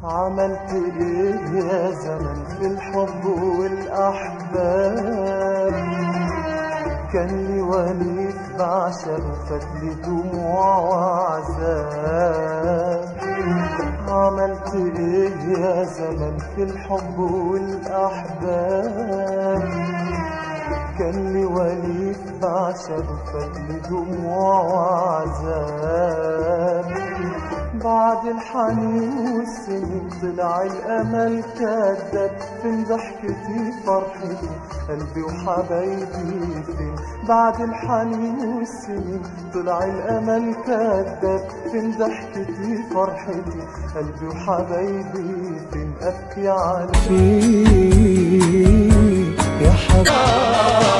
عملت ايه يا زمن في الحب والاحباب كان لي وليد بعشق فتلي دموع وعذاب عملت ايه يا زمن في الحب والاحباب كان لي وليد بعشق فتلي دموع وعذاب بعد الحنين والسنين طلع الامل كذاب فين ضحكتي فرحتي قلبي وحبايبي فين بعد الحنين والسنين طلع الامل كذاب فين ضحكتي فرحتي قلبي وحبايبي فين ابكي عليك يا حبيبي